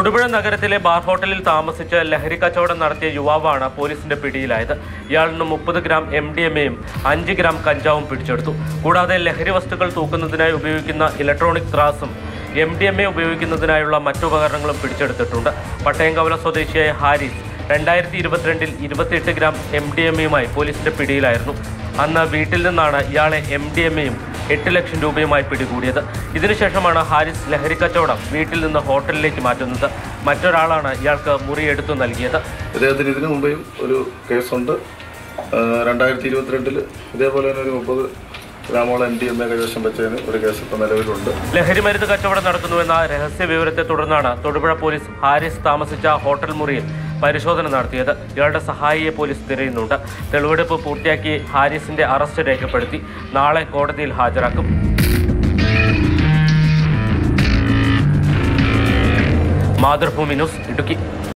തൊടുപുഴ നഗരത്തിലെ ബാർ ഹോട്ടലിൽ താമസിച്ച് ലഹരി കച്ചവടം നടത്തിയ യുവാവാണ് പോലീസിന്റെ പിടിയിലായത് ഇയാളിൽ നിന്ന് മുപ്പത് ഗ്രാം എം ഡി എം എയും അഞ്ച് ഗ്രാം കഞ്ചാവും പിടിച്ചെടുത്തു കൂടാതെ ലഹരി വസ്തുക്കൾ തൂക്കുന്നതിനായി ഉപയോഗിക്കുന്ന ഇലക്ട്രോണിക് ത്രാസും എം ഡി എം എ ഉപയോഗിക്കുന്നതിനായുള്ള മറ്റുപകരണങ്ങളും പിടിച്ചെടുത്തിട്ടുണ്ട് പട്ടയംകവല സ്വദേശിയായ ഹാരിസ് രണ്ടായിരത്തി ഇരുപത്തിരണ്ടിൽ ഇരുപത്തിയെട്ട് ഗ്രാം എം ഡി എം എയുമായി പോലീസിന്റെ പിടിയിലായിരുന്നു അന്ന് വീട്ടിൽ നിന്നാണ് ഇയാളെ എം ഡി എം എയും എട്ട് ലക്ഷം രൂപയുമായി പിടികൂടിയത് ഇതിനുശേഷമാണ് ഹാരിസ് ലഹരി കച്ചവടം വീട്ടിൽ നിന്ന് ഹോട്ടലിലേക്ക് മാറ്റുന്നത് മറ്റൊരാളാണ് ഇയാൾക്ക് മുറിയെടുത്തു നൽകിയത് ഇദ്ദേഹത്തിന് ഇതിനു മുമ്പേയും ഒരു കേസുണ്ട് രണ്ടായിരത്തി ഇരുപത്തിരണ്ടിൽ ഇതേപോലെ തന്നെ ഒരു മുപ്പത് ഗ്രാമോളം എം ഡി എം എ കൈവശം വെച്ചതിന് ഒരു കേസ് ഇപ്പോൾ നിലവിലുണ്ട് ലഹരി മരുന്ന് കച്ചവടം നടത്തുന്നുവെന്ന രഹസ്യ വിവരത്തെ തുടർന്നാണ് തൊടുപുഴ പോലീസ് ഹാരിസ് താമസിച്ച ഹോട്ടൽ മുറിയിൽ പരിശോധന നടത്തിയത് ഇയാളുടെ സഹായിയെ പോലീസ് തിരയുന്നുണ്ട് തെളിവെടുപ്പ് പൂർത്തിയാക്കി ഹാരിസിന്റെ അറസ്റ്റ് രേഖപ്പെടുത്തി നാളെ കോടതിയിൽ ഹാജരാക്കും മാതൃഭൂമി ന്യൂസ് ഇടുക്കി